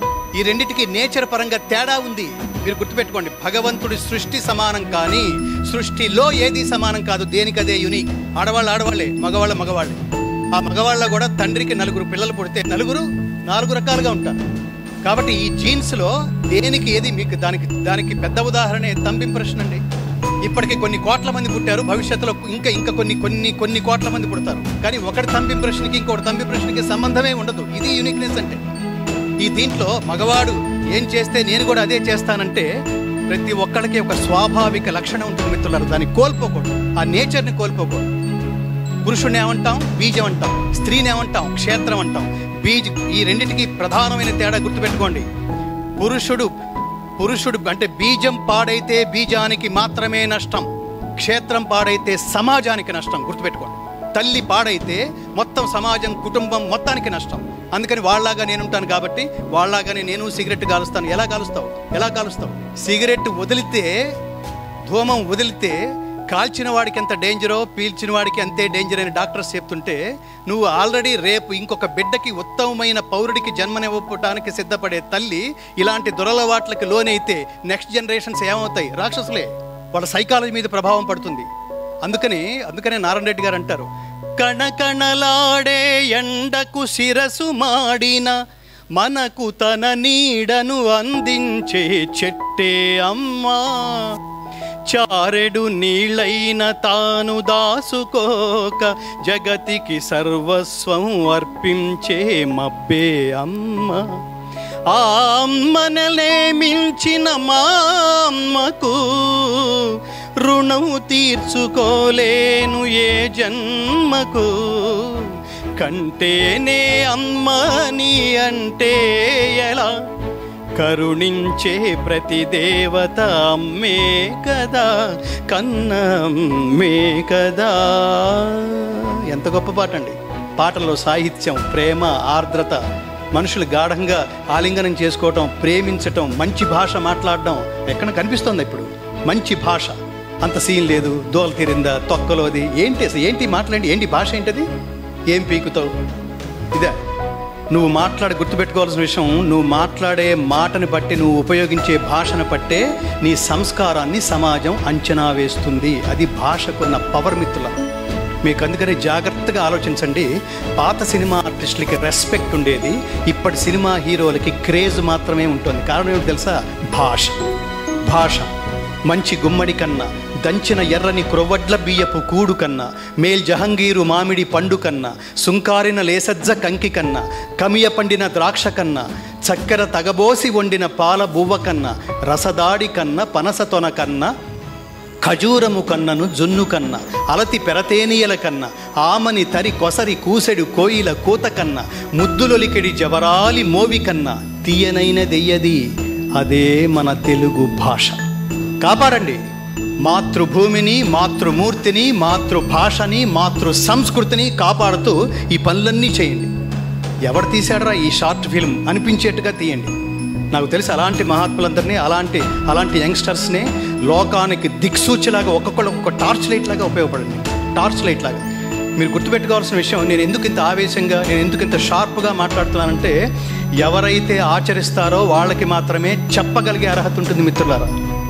ఈ రెండిటికి నేచర్ పరంగా తేడా ఉంది మీరు గుర్తుపెట్టుకోండి భగవంతుడి సృష్టి సమానం కానీ సృష్టిలో ఏది సమానం కాదు దేనికదే యునిక్ ఆడవాళ్ళు ఆడవాళ్ళే మగవాళ్ళ మగవాళ్ళే ఆ మగవాళ్ళ కూడా తండ్రికి నలుగురు పిల్లలు పుడితే నలుగురు నాలుగు రకాలుగా ఉంటారు కాబట్టి ఈ జీన్స్లో దేనికి ఏది మీకు దానికి దానికి పెద్ద ఉదాహరణ తంబి ప్రశ్న అండి ఇప్పటికే కొన్ని కోట్ల మంది పుట్టారు భవిష్యత్తులో ఇంకా ఇంకా కొన్ని కొన్ని కొన్ని కోట్ల మంది పుడతారు కానీ ఒకటి తంబి ప్రశ్నకి ఇంకోటి తంబి ప్రశ్నకి సంబంధమే ఉండదు ఇది యూనిక్నెస్ అంటే ఈ దీంట్లో మగవాడు ఏం చేస్తే నేను కూడా అదే చేస్తానంటే ప్రతి ఒక్కళ్ళకి ఒక స్వాభావిక లక్షణం ఉంటుంది మిత్రులారు దాన్ని కోల్పోకూడదు ఆ నేచర్ని కోల్పోకూడదు పురుషుడిని ఏమంటాం బీజం అంటాం స్త్రీని ఏమంటాం క్షేత్రం అంటాం బీజ్ ఈ రెండింటికి ప్రధానమైన తేడా గుర్తుపెట్టుకోండి పురుషుడు పురుషుడు అంటే బీజం పాడైతే బీజానికి మాత్రమే నష్టం క్షేత్రం పాడైతే సమాజానికి నష్టం గుర్తుపెట్టుకోండి తల్లి పాడైతే మొత్తం సమాజం కుటుంబం మొత్తానికి నష్టం అందుకని వాళ్ళలాగా నేను ఉంటాను కాబట్టి వాళ్ళలాగానే నేను సిగరెట్ కాలుస్తాను ఎలా కాలుస్తావు ఎలా కాలుస్తావు సిగరెట్ వదిలితే ధూమం వదిలితే కాల్చిన వాడికి ఎంత డేంజరో పీల్చిన వాడికి అంతే డేంజర్ అని డాక్టర్స్ చెప్తుంటే నువ్వు ఆల్రెడీ రేపు ఇంకొక బిడ్డకి ఉత్తమమైన పౌరుడికి జన్మనివ్వటానికి సిద్ధపడే తల్లి ఇలాంటి దురలవాట్లకి లోనైతే నెక్స్ట్ జనరేషన్స్ ఏమవుతాయి రాక్షసులే వాళ్ళ సైకాలజీ మీద ప్రభావం పడుతుంది అందుకని అందుకనే నారాయణ రెడ్డి గారు అంటారు కణకణలాడే ఎండకు శిరసు మాడిన మనకు తన నీడను అందించే చెట్టే అమ్మా చారెడు నీళ్ళైన తాను దాసుకోక జగతికి సర్వస్వం అర్పించే మబ్బే అమ్మ ఆ అమ్మనలే మించిన మా అమ్మకు రుణం తీర్చుకోలేను ఏ జన్మకు కంటేనే అమ్మని అంటే ఎలా కరుణించే ప్రతి దేవత అమ్మే కదా కన్నమ్మే కదా ఎంత గొప్ప పాట అండి పాటల్లో సాహిత్యం ప్రేమ ఆర్ద్రత మనుషులు గాఢంగా ఆలింగనం చేసుకోవటం ప్రేమించటం మంచి భాష మాట్లాడడం ఎక్కడ కనిపిస్తుంది ఇప్పుడు మంచి భాష అంత సీన్ లేదు దోల తీరిందా తొక్కలోది ఏంటి అసలు ఏంటి మాట్లాడి ఏంటి భాష ఏంటది ఏం పీకుతావు ఇదే నువ్వు మాట్లాడి గుర్తుపెట్టుకోవాల్సిన విషయం నువ్వు మాట్లాడే మాటని బట్టి నువ్వు ఉపయోగించే భాషను బట్టే నీ సంస్కారాన్ని సమాజం అంచనా వేస్తుంది అది భాషకున్న పవర్ మిత్రుల మీకు అందుకని జాగ్రత్తగా ఆలోచించండి పాత సినిమా ఆర్టిస్టులకి రెస్పెక్ట్ ఉండేది ఇప్పటి సినిమా హీరోలకి క్రేజ్ మాత్రమే ఉంటుంది కారణం ఏమిటి తెలుసా భాష భాష మంచి గుమ్మడి కన్నా దంచిన ఎర్రని క్రొవ్వడ్ల బియ్యపు కూడు కన్నా మేల్ జహంగీరు మామిడి పండు కన్నా సుంకారిన లేసజ్జ కంకి కన్నా కమియ పండిన ద్రాక్ష కన్నా చక్కెర తగబోసి వండిన పాల బువ్వ కన్నా రసదాడి కన్నా పనస తొన కన్నా ఖజూరము కన్నను జున్ను కన్న అలతి పెరతేనియల కన్న ఆమని తరి కొసరి కూసెడు కోయిల కూత కన్న ముద్దులొలికెడి జవరాలి మోవి కన్న తీయనైన దెయ్యది అదే మన తెలుగు భాష కాపాడండి మాతృభూమిని మాతృమూర్తిని మాతృభాషని మాతృ సంస్కృతిని కాపాడుతూ ఈ పనులన్నీ చేయండి ఎవరు తీశాడరా ఈ షార్ట్ ఫిల్మ్ అనిపించేట్టుగా తీయండి నాకు తెలిసి అలాంటి మహాత్ములందరినీ అలాంటి అలాంటి యంగ్స్టర్స్ని లోకానికి దిక్సూచిలాగా ఒక్కొక్కళ్ళు ఒక్కొక్క టార్చ్ లైట్ లాగా ఉపయోగపడండి టార్చ్ లైట్ లాగా మీరు గుర్తుపెట్టుకోవాల్సిన విషయం నేను ఎందుకు ఇంత ఆవేశంగా నేను ఎందుకు ఇంత షార్ప్గా మాట్లాడుతున్నానంటే ఎవరైతే ఆచరిస్తారో వాళ్ళకి మాత్రమే చెప్పగలిగే అర్హత ఉంటుంది మిత్రులారా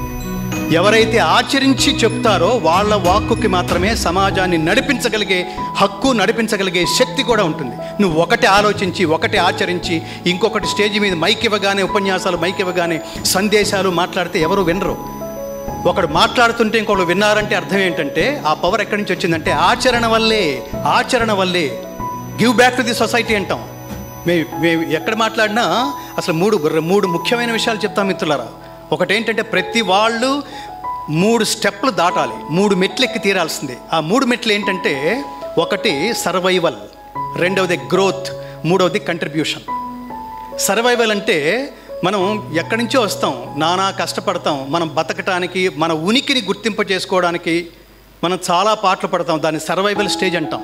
ఎవరైతే ఆచరించి చెప్తారో వాళ్ళ వాక్కుకి మాత్రమే సమాజాన్ని నడిపించగలిగే హక్కు నడిపించగలిగే శక్తి కూడా ఉంటుంది నువ్వు ఒకటి ఆలోచించి ఒకటి ఆచరించి ఇంకొకటి స్టేజ్ మీద మైక్ ఇవ్వగానే ఉపన్యాసాలు మైక్ ఇవ్వగానే సందేశాలు మాట్లాడితే ఎవరు వినరు ఒకడు మాట్లాడుతుంటే ఇంకొకడు విన్నారంటే అర్థం ఏంటంటే ఆ పవర్ ఎక్కడి నుంచి వచ్చిందంటే ఆచరణ వల్లే ఆచరణ వల్లే give back to the society అంటాం మేము మేము ఎక్కడ మాట్లాడినా అసలు మూడు మూడు ముఖ్యమైన విషయాలు చెప్తాం మిత్రులారా ఒకటేంటంటే ప్రతి వాళ్ళు మూడు స్టెప్లు దాటాలి మూడు మెట్లు ఎక్కి తీరాల్సిందే ఆ మూడు మెట్లు ఏంటంటే ఒకటి సర్వైవల్ రెండవది గ్రోత్ మూడవది కంట్రిబ్యూషన్ సర్వైవల్ అంటే మనం ఎక్కడి నుంచో వస్తాం నానా కష్టపడతాం మనం బతకటానికి మన ఉనికిని గుర్తింప చేసుకోవడానికి మనం చాలా పాటలు పడతాం దాన్ని సర్వైవల్ స్టేజ్ అంటాం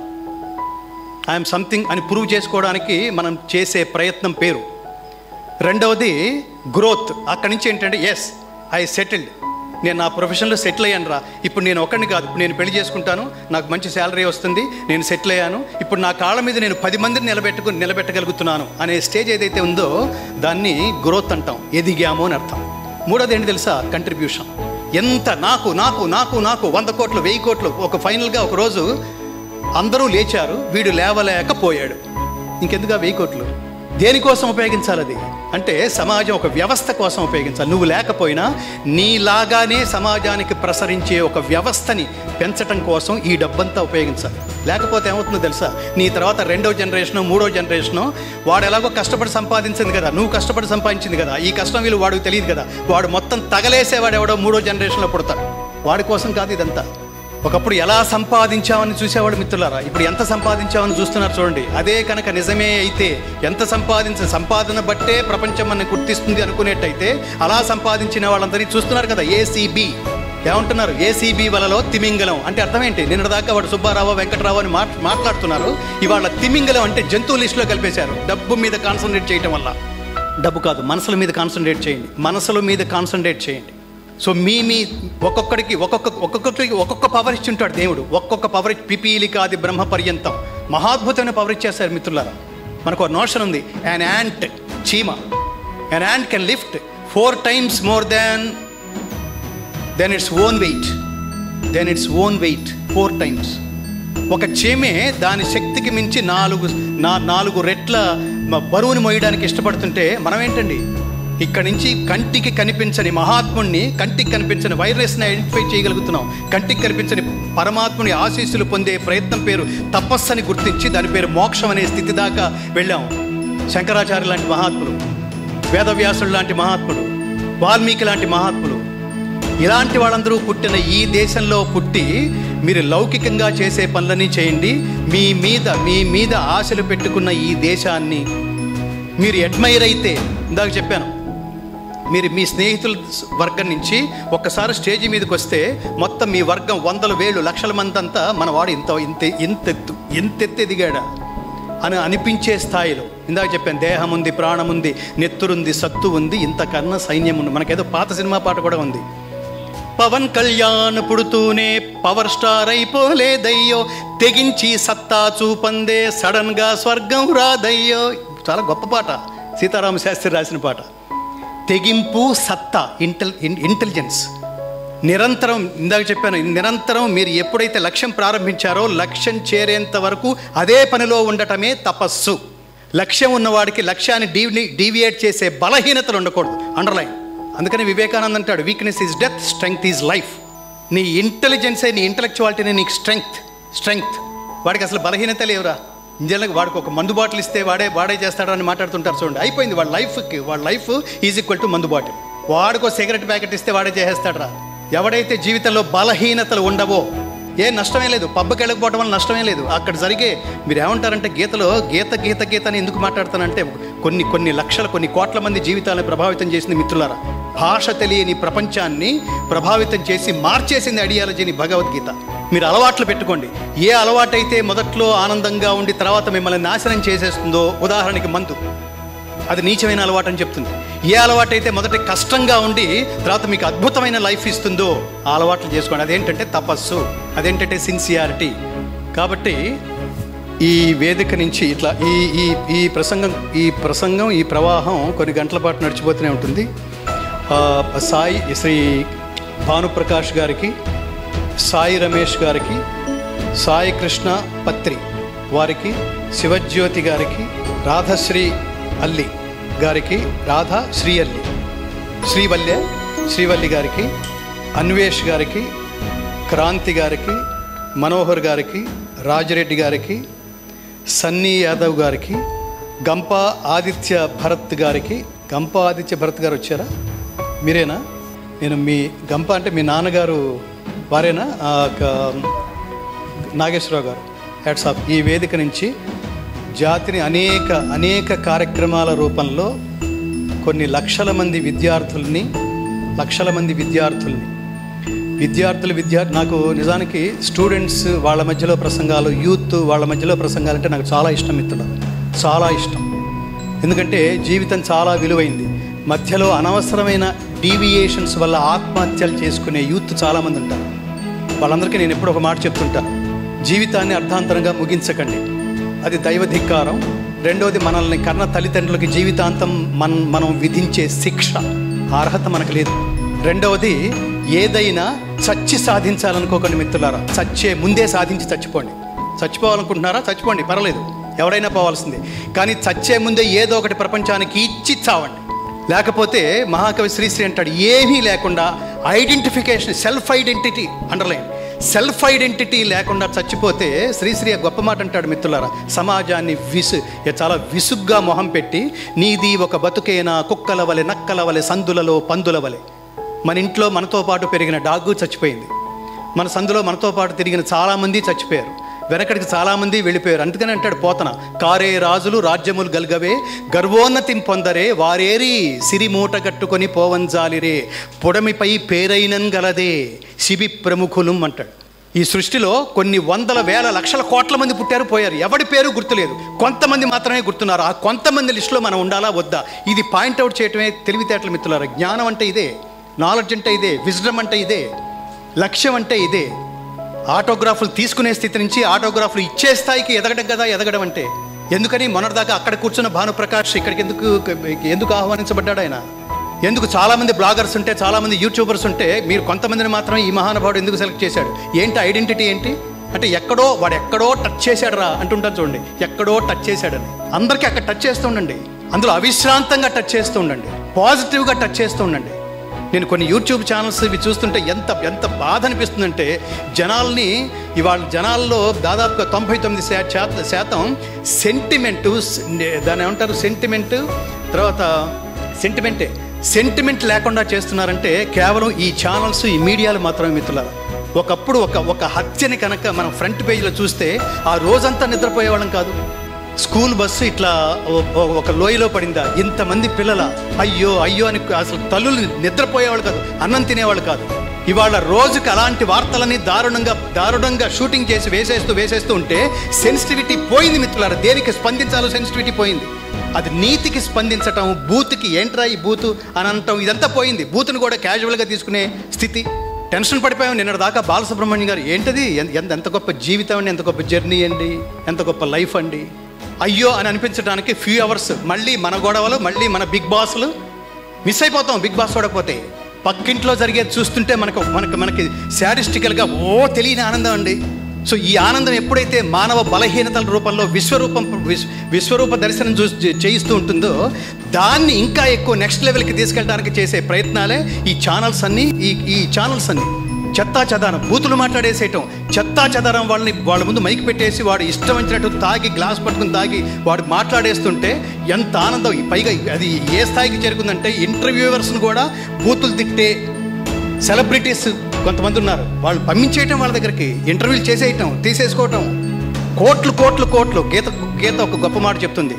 ఐఎమ్ సంథింగ్ అని ప్రూవ్ చేసుకోవడానికి మనం చేసే ప్రయత్నం పేరు రెండవది గ్రోత్ అక్కడి నుంచి ఏంటంటే ఎస్ ఐ సెటిల్డ్ నేను నా ప్రొఫెషన్లో సెటిల్ అయ్యాను రా ఇప్పుడు నేను ఒకరిని కాదు ఇప్పుడు నేను పెళ్లి చేసుకుంటాను నాకు మంచి శాలరీ వస్తుంది నేను సెటిల్ అయ్యాను ఇప్పుడు నా కాళ్ళ మీద నేను పది మందిని నిలబెట్టుకు నిలబెట్టగలుగుతున్నాను అనే స్టేజ్ ఏదైతే ఉందో దాన్ని గ్రోత్ అంటాం ఎదిగాము అని అర్థం మూడోది ఏంటి తెలుసా కంట్రిబ్యూషన్ ఎంత నాకు నాకు నాకు నాకు వంద కోట్లు వెయ్యి కోట్లు ఒక ఫైనల్గా ఒక రోజు అందరూ లేచారు వీడు లేవలేకపోయాడు ఇంకెందుకు ఆ వెయ్యి కోట్లు దేనికోసం ఉపయోగించాలి అది అంటే సమాజం ఒక వ్యవస్థ కోసం ఉపయోగించాలి నువ్వు లేకపోయినా నీలాగానే సమాజానికి ప్రసరించే ఒక వ్యవస్థని పెంచటం కోసం ఈ డబ్బంతా ఉపయోగించాలి లేకపోతే ఏమవుతుందో తెలుసా నీ తర్వాత రెండో జనరేషను మూడో జనరేషను వాడు ఎలాగో కష్టపడి సంపాదించింది కదా నువ్వు కష్టపడి సంపాదించింది కదా ఈ కష్టం వీళ్ళు వాడికి తెలియదు కదా వాడు మొత్తం తగలేసేవాడు ఎవడో మూడో జనరేషన్లో పుడతాడు వాడి కోసం కాదు ఇదంతా ఒకప్పుడు ఎలా సంపాదించామని చూసేవాడు మిత్రులారా ఇప్పుడు ఎంత సంపాదించామని చూస్తున్నారు చూడండి అదే కనుక నిజమే అయితే ఎంత సంపాదించ సంపాదన బట్టే ప్రపంచం మన గుర్తిస్తుంది అనుకునేట్టయితే అలా సంపాదించిన వాళ్ళందరినీ చూస్తున్నారు కదా ఏసీబీ ఏమంటున్నారు ఏసీబీ వలలో తిమింగలం అంటే అర్థం ఏంటి నిన్నటిదాకా వాడు సుబ్బారావు వెంకటరావు అని మాట్ మాట్లాడుతున్నారు ఇవాళ తిమింగలం అంటే జంతువు లిస్టులో కలిపేశారు డబ్బు మీద కాన్సన్ట్రేట్ చేయటం వల్ల డబ్బు కాదు మనసుల మీద కాన్సన్ట్రేట్ చేయండి మనసుల మీద కాన్సన్ట్రేట్ చేయండి సో మీ మీ ఒక్కొక్కడికి ఒక్కొక్క ఒక్కొక్కరికి ఒక్కొక్క పవర్ ఇచ్చి ఉంటాడు దేవుడు ఒక్కొక్క పవర్ పిపీలి కాది బ్రహ్మ పర్యంతం మహాద్భుతమైన పవర్ ఇచ్చేస్తారు మిత్రులారా మనకు ఒక నోషన్ ఉంది యాన్ యాంట్ చీమ an ant can lift four times more than then its own weight then its own weight four times ఒక చీమే దాని శక్తికి మించి నాలుగు నా నాలుగు రెట్ల మ- బరువుని మోయడానికి ఇష్టపడుతుంటే మనం ఏంటండి ఇక్కడి నుంచి కంటికి కనిపించని మహాత్ముణ్ణి కంటికి కనిపించని వైరస్ని ఐడెంటిఫై చేయగలుగుతున్నాం కంటికి కనిపించని పరమాత్ముని ఆశీస్సులు పొందే ప్రయత్నం పేరు తపస్సని గుర్తించి దాని పేరు మోక్షం అనే స్థితి దాకా వెళ్ళాం శంకరాచార్య లాంటి మహాత్ములు వేదవ్యాసుడు లాంటి మహాత్ముడు వాల్మీకి లాంటి మహాత్ములు ఇలాంటి వాళ్ళందరూ పుట్టిన ఈ దేశంలో పుట్టి మీరు లౌకికంగా చేసే పనులన్నీ చేయండి మీ మీద మీ మీద ఆశలు పెట్టుకున్న ఈ దేశాన్ని మీరు అడ్మైర్ అయితే ఇందాక చెప్పాను మీరు మీ స్నేహితుల వర్గం నుంచి ఒక్కసారి స్టేజ్ మీదకి వస్తే మొత్తం మీ వర్గం వందల వేలు లక్షల మంది అంతా మన వాడు ఇంత ఇంత ఇంతెత్తు ఎంతెత్తు ఎదిగాడా అని అనిపించే స్థాయిలో ఇందాక చెప్పాను దేహం ఉంది ప్రాణం ఉంది నెత్తురుంది సత్తు ఉంది ఇంతకన్నా సైన్యం ఉంది మనకేదో పాత సినిమా పాట కూడా ఉంది పవన్ కళ్యాణ్ పుడుతూనే పవర్ స్టార్ అయిపోలేదయ్యో తెగించి సత్తా చూపందే సడన్ గా స్వర్గం రాదయ్యో చాలా గొప్ప పాట సీతారామ శాస్త్రి రాసిన పాట తెగింపు సత్తా ఇంటెల్ ఇన్- ఇంటెలిజెన్స్ నిరంతరం ఇందాక చెప్పాను నిరంతరం మీరు ఎప్పుడైతే లక్ష్యం ప్రారంభించారో లక్ష్యం చేరేంత వరకు అదే పనిలో ఉండటమే తపస్సు లక్ష్యం ఉన్నవాడికి లక్ష్యాన్ని డీవి డీవియేట్ చేసే బలహీనతలు ఉండకూడదు అండర్లైన్ అందుకని వివేకానంద అంటాడు weakness is death strength is life నీ ఇంటెలిజెన్సే నీ ఇంటలెక్చువాలిటీనే నీకు స్ట్రెంగ్త్ స్ట్రెంగ్త్ వాడికి అసలు బలహీనత లేవురా నిజంగా వాడికి ఒక మందు బాటిల్ ఇస్తే వాడే వాడే చేస్తాడని మాట్లాడుతుంటారు చూడండి అయిపోయింది వాడి లైఫ్కి వాడి లైఫ్ ఈజ్ ఈక్వల్ టు మందు బాటిల్ వాడికో సిగరెట్ ప్యాకెట్ ఇస్తే వాడే చేసేస్తాడరా ఎవడైతే జీవితంలో బలహీనతలు ఉండవో ఏ నష్టమే లేదు పబ్బకి వెళ్ళకపోవడం వల్ల నష్టమే లేదు అక్కడ జరిగే మీరు ఏమంటారంటే గీతలో గీత గీత గీత అని ఎందుకు మాట్లాడతానంటే కొన్ని కొన్ని లక్షల కొన్ని కోట్ల మంది జీవితాలను ప్రభావితం చేసింది మిత్రులారా భాష తెలియని ప్రపంచాన్ని ప్రభావితం చేసి మార్చేసింది ఐడియాలజీని భగవద్గీత మీరు అలవాట్లు పెట్టుకోండి ఏ అలవాటైతే మొదట్లో ఆనందంగా ఉండి తర్వాత మిమ్మల్ని నాశనం చేసేస్తుందో ఉదాహరణకి మందు అది నీచమైన అలవాటు అని చెప్తుంది ఏ అలవాటు అయితే మొదట కష్టంగా ఉండి తర్వాత మీకు అద్భుతమైన లైఫ్ ఇస్తుందో ఆ అలవాట్లు చేసుకోండి అదేంటంటే తపస్సు అదేంటంటే సిన్సియారిటీ కాబట్టి ఈ వేదిక నుంచి ఇట్లా ఈ ఈ ఈ ప్రసంగం ఈ ప్రసంగం ఈ ప్రవాహం కొన్ని గంటల పాటు నడిచిపోతూనే ఉంటుంది ఆ, సాయి శ్రీ భానుప్రకాష్ గారికి సాయి రమేష్ గారికి సాయి కృష్ణ పత్రి వారికి శివజ్యోతి గారికి రాధశ్రీ అల్లి గారికి రాధా శ్రీ అల్లి శ్రీవల్య శ్రీవల్లి గారికి అన్వేష్ గారికి క్రాంతి గారికి మనోహర్ గారికి రాజిరెడ్డి గారికి సన్నీ యాదవ్ గారికి గంప ఆదిత్య భరత్ గారికి గంప ఆదిత్య భరత్ గారు వచ్చారా మీరేనా నేను మీ గంప అంటే మీ నాన్నగారు వారేనా ఆ, క- నాగేశ్వరరావు గారు హ్యాట్స్ ఆఫ్ ఈ వేదిక నుంచి జాతిని అనేక అనేక కార్యక్రమాల రూపంలో కొన్ని లక్షల మంది విద్యార్థుల్ని లక్షల మంది విద్యార్థుల్ని విద్యార్థులు విద్యార్థి నాకు నిజానికి స్టూడెంట్స్ వాళ్ళ మధ్యలో ప్రసంగాలు యూత్ వాళ్ళ మధ్యలో ప్రసంగాలు అంటే నాకు చాలా ఇష్టం మిత్రులు చాలా ఇష్టం ఎందుకంటే జీవితం చాలా విలువైంది మధ్యలో అనవసరమైన డీవియేషన్స్ వల్ల ఆత్మహత్యలు చేసుకునే యూత్ చాలామంది ఉంటారు వాళ్ళందరికీ నేను ఎప్పుడు ఒక మాట చెప్తుంటాను జీవితాన్ని అర్థాంతరంగా ముగించకండి అది దైవధిక్కారం రెండవది మనల్ని కన్న తల్లిదండ్రులకి జీవితాంతం మన మనం విధించే శిక్ష ఆ అర్హత మనకు లేదు రెండవది ఏదైనా చచ్చి సాధించాలనుకోకండి మిత్రులారా చచ్చే ముందే సాధించి చచ్చిపోండి చచ్చిపోవాలనుకుంటున్నారా చచ్చిపోండి పర్వాలేదు ఎవడైనా పోవాల్సిందే కానీ చచ్చే ముందే ఏదో ఒకటి ప్రపంచానికి ఇచ్చి చావండి లేకపోతే మహాకవి శ్రీశ్రీ అంటాడు ఏమీ లేకుండా identification self identity underline self identity లేకుండా చచ్చిపోతే శ్రీశ్రీ ఆ గొప్ప మాట అంటాడు మిత్రులారా సమాజాన్ని విసు ఇక చాలా విసుగ్గా మొహం పెట్టి నీది ఒక బతుకేనా కుక్కల వలె నక్కల వలె సందులలో పందుల వలె మన ఇంట్లో మనతో పాటు పెరిగిన డాగ్గు చచ్చిపోయింది మన సందులో మనతో పాటు తిరిగిన చాలామంది చచ్చిపోయారు వెనకడికి చాలామంది వెళ్ళిపోయారు అందుకని అంటాడు పోతన కారే రాజులు రాజ్యములు గల్గవే గర్వోన్నతిం పొందరే వారేరి సిరి మూట కట్టుకొని పోవంజాలిరే పొడమిపై పేరైనన్ గలదే శిబి ప్రముఖులు అంటాడు ఈ సృష్టిలో కొన్ని వందల వేల లక్షల కోట్ల మంది పుట్టారు పోయారు ఎవడి పేరు గుర్తులేదు కొంతమంది మాత్రమే గుర్తున్నారు ఆ కొంతమంది లిస్టులో మనం ఉండాలా వద్దా ఇది పాయింట్అవుట్ చేయటమే తెలివితేటలు మిత్రులారా జ్ఞానం అంటే ఇదే నాలెడ్జ్ అంటే ఇదే విజ్డమ్ అంటే ఇదే లక్ష్యం అంటే ఇదే ఆటోగ్రాఫ్లు తీసుకునే స్థితి నుంచి ఆటోగ్రాఫ్లు ఇచ్చే స్థాయికి ఎదగడం కదా ఎదగడం అంటే ఎందుకని మొన్నటిదాకా అక్కడ కూర్చున్న భానుప్రకాష్ ఇక్కడికి ఎందుకు ఎందుకు ఆహ్వానించబడ్డాడు ఆయన ఎందుకు చాలామంది బ్లాగర్స్ ఉంటే చాలామంది యూట్యూబర్స్ ఉంటే మీరు కొంతమందిని మాత్రం ఈ మహానుభావుడు ఎందుకు సెలెక్ట్ చేశాడు ఏంటి ఐడెంటిటీ ఏంటి అంటే ఎక్కడో వాడు ఎక్కడో టచ్ చేశాడు రా అంటుంటారు చూడండి ఎక్కడో టచ్ చేశాడని అందరికీ అక్కడ టచ్ చేస్తూ ఉండండి అందులో అవిశ్రాంతంగా టచ్ చేస్తూ ఉండండి పాజిటివ్గా టచ్ చేస్తూ ఉండండి నేను కొన్ని యూట్యూబ్ ఛానల్స్ ఇవి చూస్తుంటే ఎంత ఎంత బాధ అనిపిస్తుందంటే జనాల్ని ఇవాళ జనాల్లో దాదాపుగా తొంభై తొమ్మిది శా- శాత శాతం సెంటిమెంటు దాని ఏమంటారు సెంటిమెంట్ తర్వాత సెంటిమెంటే సెంటిమెంట్ లేకుండా చేస్తున్నారంటే కేవలం ఈ ఛానల్స్ ఈ మీడియాలు మాత్రమే మిత్రులారా ఒకప్పుడు ఒక ఒక హత్యని కనుక మనం ఫ్రంట్ పేజీలో చూస్తే ఆ రోజంతా నిద్రపోయేవాళ్ళం కాదు స్కూల్ బస్సు ఇట్లా ఓ- ఓ- ఒక లోయలో పడిందా ఇంతమంది పిల్లల అయ్యో అయ్యో అని అసలు తల్లులు నిద్రపోయేవాళ్ళు కాదు అన్నం తినేవాళ్ళు కాదు ఇవాళ రోజుకి అలాంటి వార్తలని దారుణంగా దారుణంగా షూటింగ్ చేసి వేసేస్తూ వేసేస్తూ ఉంటే సెన్సిటివిటీ పోయింది మిత్రులారా దేనికి స్పందించాలో సెన్సిటివిటీ పోయింది అది నీతికి స్పందించటం బూత్కి ఏంట్రా ఈ బూతు అని అనటం ఇదంతా పోయింది బూత్ని కూడా క్యాజువల్గా తీసుకునే స్థితి టెన్షన్ పడిపోయాం నిన్నటి దాకా బాలసుబ్రహ్మణ్యం గారు ఏంటది ఎన్- ఎంత ఎంత గొప్ప జీవితం అండి ఎంత గొప్ప జర్నీ అండి ఎంత గొప్ప లైఫ్ అండి అయ్యో అని అనిపించడానికి ఫ్యూ అవర్స్ మళ్ళీ మన గొడవలు మళ్ళీ మన బిగ్ బాస్లు మిస్ అయిపోతాం బిగ్ బాస్ చూడకపోతే పక్కింట్లో జరిగేది చూస్తుంటే మనకు మనకు మనకి శాడిస్టికల్గా ఓ తెలియని ఆనందం అండి సో ఈ ఆనందం ఎప్పుడైతే మానవ బలహీనతల రూపంలో విశ్వరూపం విశ్వ- విశ్వరూప దర్శనం చూ చేయిస్తూ ఉంటుందో దాన్ని ఇంకా ఎక్కువ నెక్స్ట్ లెవెల్కి తీసుకెళ్ళడానికి చేసే ప్రయత్నాలే ఈ ఛానల్స్ అన్నీ ఈ ఈ ఛానల్స్ అన్నీ చెత్తా చెదారం బూతులు మాట్లాడేసేయటం చెత్తా చెదారం వాళ్ళని వాళ్ళ ముందు మైక్ పెట్టేసి వాడు ఇష్టం వచ్చినట్టు తాగి గ్లాస్ పట్టుకుని తాగి వాడు మాట్లాడేస్తుంటే ఎంత ఆనందం ఈ పైగా అది ఏ స్థాయికి చేరుకుందంటే ఇంటర్వ్యూవర్స్ని కూడా బూతులు తిట్టే సెలబ్రిటీస్ కొంతమంది ఉన్నారు వాళ్ళు పంపించేయటం వాళ్ళ దగ్గరికి ఇంటర్వ్యూలు చేసేయటం తీసేసుకోవటం కోట్లు కోట్లు కోట్లు గీత గీత ఒక గొప్ప మాట చెప్తుంది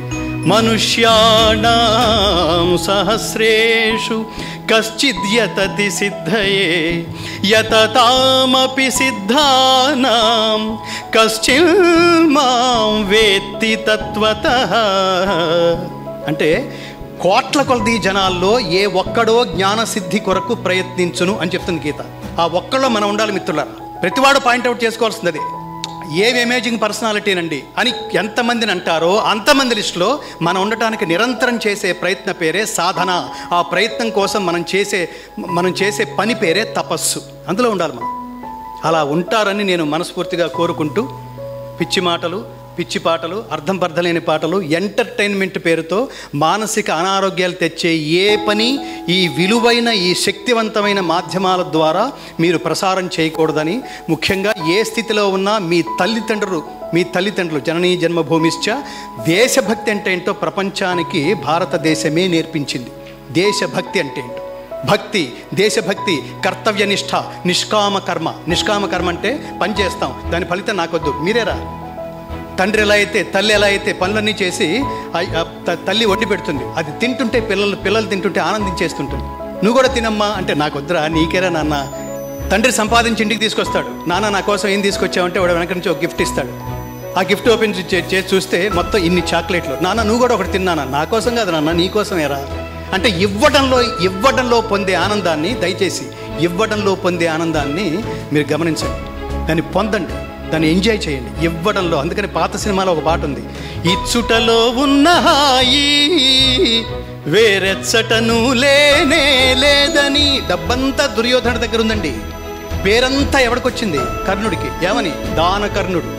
మనుష్యాణం సహస్రేషు కశ్చిద్యతతి సిద్ధయే యతతామపి సిద్ధానాం కశ్చిల్ మాం వేత్తి తత్వతః అంటే కోట్ల కొలది జనాల్లో ఏ ఒక్కడో జ్ఞానసిద్ధి కొరకు ప్రయత్నించును అని చెప్తుంది గీత ఆ ఒక్కడో మనం ఉండాలి మిత్రులారా ప్రతివాడు పాయింట్అవుట్ చేసుకోవాల్సింది అదే ఏం అమేజింగ్ పర్సనాలిటీనండి అని ఎంతమందిని అంటారో అంతమంది లిస్టులో మనం ఉండటానికి నిరంతరం చేసే ప్రయత్న పేరే సాధన ఆ ప్రయత్నం కోసం మనం చేసే మనం చేసే పని పేరే తపస్సు అందులో ఉండాలి మనం అలా ఉంటారని నేను మనస్ఫూర్తిగా కోరుకుంటూ పిచ్చి మాటలు పిచ్చి పాటలు అర్థం పర్థలేని పాటలు ఎంటర్టైన్మెంట్ పేరుతో మానసిక అనారోగ్యాలు తెచ్చే ఏ పని ఈ విలువైన ఈ శక్తివంతమైన మాధ్యమాల ద్వారా మీరు ప్రసారం చేయకూడదని ముఖ్యంగా ఏ స్థితిలో ఉన్నా మీ తల్లిదండ్రులు మీ తల్లిదండ్రులు జననీ జన్మభూమిశ్చ దేశభక్తి అంటే ఏంటో ప్రపంచానికి భారతదేశమే నేర్పించింది దేశభక్తి అంటే ఏంటో భక్తి దేశభక్తి కర్తవ్యనిష్ట నిష్కామ కర్మ నిష్కామ కర్మ అంటే పని చేస్తాం దాని ఫలితం నాకొద్దు మీరేరా తండ్రి ఎలా అయితే తల్లి ఎలా అయితే పనులన్నీ చేసి ఆ- ఆ త- తల్లి వడ్డీ పెడుతుంది అది తింటుంటే పిల్లలు పిల్లలు తింటుంటే ఆనందించేస్తుంటుంది నువ్వు కూడా తినమ్మా అంటే నాకు వద్దురా నీకేరా నాన్న తండ్రి సంపాదించి ఇంటికి తీసుకొస్తాడు నాన్న నా కోసం ఏం తీసుకొచ్చావంటే వాడు వెనక నుంచి ఒక గిఫ్ట్ ఇస్తాడు ఆ గిఫ్ట్ ఓపెన్ చే- చేసి చూస్తే మొత్తం ఇన్ని చాక్లెట్లు నాన్న నువ్వు కూడా ఒకటి తిన్నానా నా కోసం కాదు నాన్న నీ కోసం ఎరా అంటే ఇవ్వడంలో ఇవ్వడంలో పొందే ఆనందాన్ని దయచేసి ఇవ్వడంలో పొందే ఆనందాన్ని మీరు గమనించండి దాన్ని పొందండి దాన్ని ఎంజాయ్ చేయండి ఇవ్వడంలో అందుకని పాత సినిమాలో ఒక పాట ఉంది ఇచ్చుటలో ఉన్న హాయి వేరెచ్చటను లేనే లేదని డబ్బంతా దుర్యోధన దగ్గర ఉందండి పేరంతా ఎవడికొచ్చింది కర్ణుడికి ఏమని దానకర్ణుడు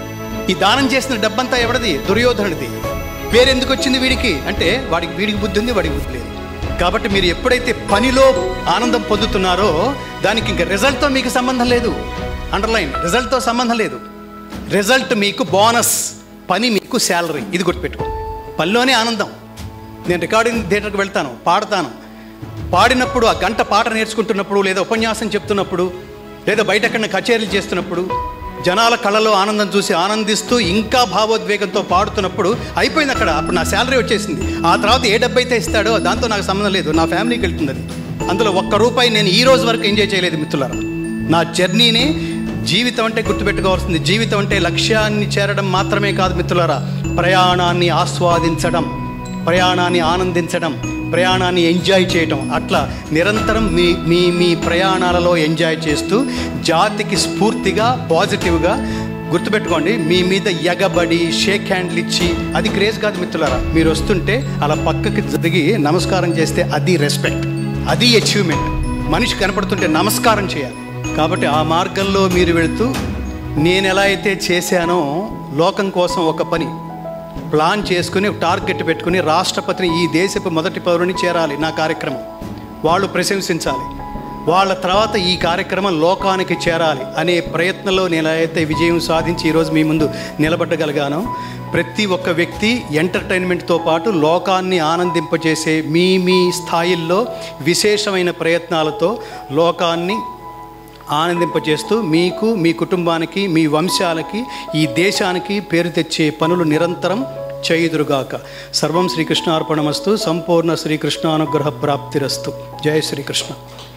ఈ దానం చేసిన డబ్బంతా ఎవడది దుర్యోధనుడిది పేరు ఎందుకు వచ్చింది వీడికి అంటే వాడికి వీడికి బుద్ధి ఉంది వాడికి బుద్ధి లేదు కాబట్టి మీరు ఎప్పుడైతే పనిలో ఆనందం పొందుతున్నారో దానికి ఇంకా రిజల్ట్తో మీకు సంబంధం లేదు అండర్లైన్ రిజల్ట్తో సంబంధం లేదు రిజల్ట్ మీకు బోనస్ పని మీకు శాలరీ ఇది గుర్తుపెట్టుకో పనిలోనే ఆనందం నేను రికార్డింగ్ థియేటర్కి వెళ్తాను పాడతాను పాడినప్పుడు ఆ గంట పాట నేర్చుకుంటున్నప్పుడు లేదా ఉపన్యాసం చెప్తున్నప్పుడు లేదా బయట ఎక్కడైనా కచేరీలు చేస్తున్నప్పుడు జనాల కళ్ళలో ఆనందం చూసి ఆనందిస్తూ ఇంకా భావోద్వేగంతో పాడుతున్నప్పుడు అయిపోయింది అక్కడ అప్పుడు నా శాలరీ వచ్చేసింది ఆ తర్వాత ఏ డబ్బు అయితే ఇస్తాడో దాంతో నాకు సంబంధం లేదు నా ఫ్యామిలీకి వెళ్తుంది అది అందులో ఒక్క రూపాయి నేను ఈ రోజు వరకు ఎంజాయ్ చేయలేదు మిత్రులారా నా జర్నీని జీవితం అంటే గుర్తుపెట్టుకోవాల్సింది జీవితం అంటే లక్ష్యాన్ని చేరడం మాత్రమే కాదు మిత్రులారా ప్రయాణాన్ని ఆస్వాదించడం ప్రయాణాన్ని ఆనందించడం ప్రయాణాన్ని ఎంజాయ్ చేయటం అట్లా నిరంతరం మీ మీ మీ ప్రయాణాలలో ఎంజాయ్ చేస్తూ జాతికి స్ఫూర్తిగా పాజిటివ్గా గుర్తుపెట్టుకోండి మీ మీద ఎగబడి షేక్ హ్యాండ్లు ఇచ్చి అది క్రేజ్ కాదు మిత్రులారా మీరు వస్తుంటే అలా పక్కకి జరిగి నమస్కారం చేస్తే అది రెస్పెక్ట్ అది అచీవ్మెంట్ మనిషి కనపడుతుంటే నమస్కారం చేయాలి కాబట్టి ఆ మార్గంలో మీరు వెళుతూ నేను ఎలా అయితే చేశానో లోకం కోసం ఒక పని ప్లాన్ చేసుకుని టార్గెట్ పెట్టుకుని రాష్ట్రపతిని ఈ దేశపు మొదటి పౌరుని చేరాలి నా కార్యక్రమం వాళ్ళు ప్రశంసించాలి వాళ్ళ తర్వాత ఈ కార్యక్రమం లోకానికి చేరాలి అనే ప్రయత్నంలో నేను ఎలా అయితే విజయం సాధించి ఈరోజు మీ ముందు నిలబడగలిగానో ప్రతి ఒక్క వ్యక్తి ఎంటర్టైన్మెంట్తో పాటు లోకాన్ని ఆనందింపజేసే మీ మీ స్థాయిల్లో విశేషమైన ప్రయత్నాలతో లోకాన్ని ఆనందింపజేస్తూ మీకు మీ కుటుంబానికి మీ వంశాలకి ఈ దేశానికి పేరు తెచ్చే పనులు నిరంతరం చేయుదురుగాక సర్వం శ్రీకృష్ణ అర్పణమస్తు సంపూర్ణ శ్రీకృష్ణానుగ్రహ ప్రాప్తిరస్తు జయ శ్రీకృష్ణ